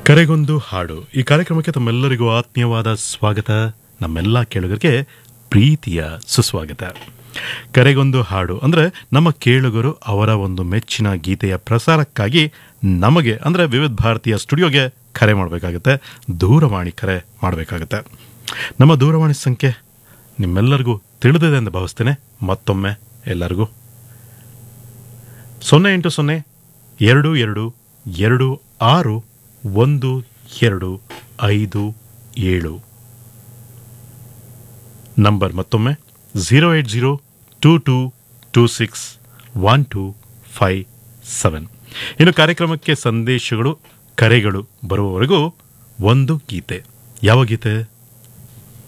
ಕರೆಗೊಂದು ಹಾಡು ಈ ಕಾರ್ಯಕ್ರಮಕ್ಕೆ ತಮ್ಮೆಲ್ಲರಿಗೂ ಆತ್ಮೀಯವಾದ ಸ್ವಾಗತ ನಮ್ಮೆಲ್ಲ ಕೇಳುಗರಿಗೆ ಪ್ರೀತಿಯ ಸುಸ್ವಾಗತ ಕರೆಗೊಂದು ಹಾಡು ಅಂದ್ರೆ ನಮ್ಮ ಕೇಳುಗರು ಅವರ ಒಂದು ಮೆಚ್ಚಿನ ಗೀತೆಯ ಪ್ರಸಾರಕ್ಕಾಗಿ ನಮಗೆ ಅಂದ್ರೆ ವಿವಿಧ ಭಾರತೀಯ ಸ್ಟುಡಿಯೋಗೆ ಕರೆ ಮಾಡಬೇಕಾಗುತ್ತೆ ದೂರವಾಣಿ ಕರೆ ಮಾಡಬೇಕಾಗುತ್ತೆ ನಮ್ಮ ದೂರವಾಣಿ ಸಂಖ್ಯೆ ನಿಮ್ಮೆಲ್ಲರಿಗೂ ತಿಳಿದಿದೆ ಎಂದು ಭಾವಿಸ್ತೇನೆ ಮತ್ತೊಮ್ಮೆ ಎಲ್ಲರಿಗೂ ಸೊನ್ನೆ ಎಂಟು ಸೊನ್ನೆ ಎರಡು ಎರಡು ಎರಡು ಆರು ಒಂದು ಎರಡು ಐದು ಏಳು ನಂಬರ್ ಮತ್ತೊಮ್ಮೆ zero eight zero two two two six one two five seven ಇನ್ನು ಕಾರ್ಯಕ್ರಮಕ್ಕೆ ಸಂದೇಶಗಳು ಕರೆಗಳು ಬರುವವರೆಗೂ ಒಂದು ಗೀತೆ ಯಾವ ಗೀತೆ